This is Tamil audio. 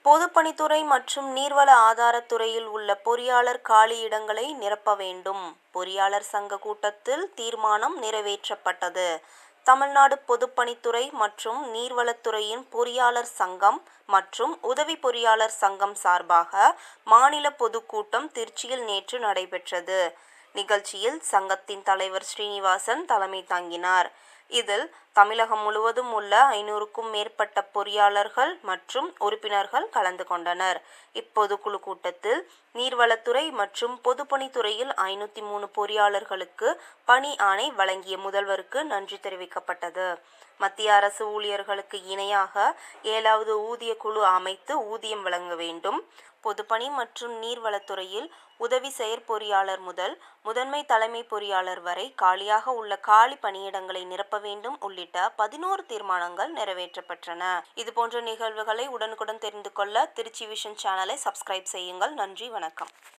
பொதுப்பணித்துறை மற்றும் நீர்வள ஆதாரத்துறையில் உள்ள பொறியாளர் காலியிடங்களை நிரப்ப வேண்டும் பொறியாளர் சங்க கூட்டத்தில் தீர்மானம் நிறைவேற்றப்பட்டது. தமிழ்நாடு பொதுப்பணித்துறை மற்றும் நீர்வளத்துறையின் பொறியாளர் சங்கம் மற்றும் உதவி பொறியாளர் சங்கம் சார்பாக மாநில பொதுக்கூட்டம் திருச்சியில் நேற்று நடைபெற்றது. நிகழ்ச்சியில் சங்கத்தின் தலைவர் ஸ்ரீனிவாசன் தலைமை தாங்கினார். இதில் தமிழகம் முழுவதும் உள்ள ஐந்நூறுக்கும் மேற்பட்ட பொறியாளர்கள் மற்றும் உறுப்பினர்கள் கலந்து கொண்டனர். இப்பொதுக்குழு கூட்டத்தில் நீர்வளத்துறை மற்றும் பொதுப்பணித்துறையில் ஐந்நூற்று மூன்று பொறியாளர்களுக்கு பணி ஆணை வழங்கிய முதல்வருக்கு நன்றி தெரிவிக்கப்பட்டது. மத்திய அரசு ஊழியர்களுக்கு இணையாக ஏழாவது ஊதியக் குழு அமைத்து ஊதியம் வழங்க வேண்டும். பொதுப்பணி மற்றும் நீர்வளத்துறையில் உதவி செயற்பொறியாளர் முதல் முதன்மை தலைமை பொறியாளர் வரை காலியாக உள்ள காலி பணியிடங்களை நிரப்ப வேண்டும் உள்ளிட்ட பதினொரு தீர்மானங்கள் நிறைவேற்றப்பெற்றன. இதுபோன்ற நிகழ்வுகளை உடனுக்குடன் தெரிந்து கொள்ள திருச்சி விஷன் சேனலை சப்ஸ்கிரைப் செய்யுங்கள். நன்றி வணக்கம்.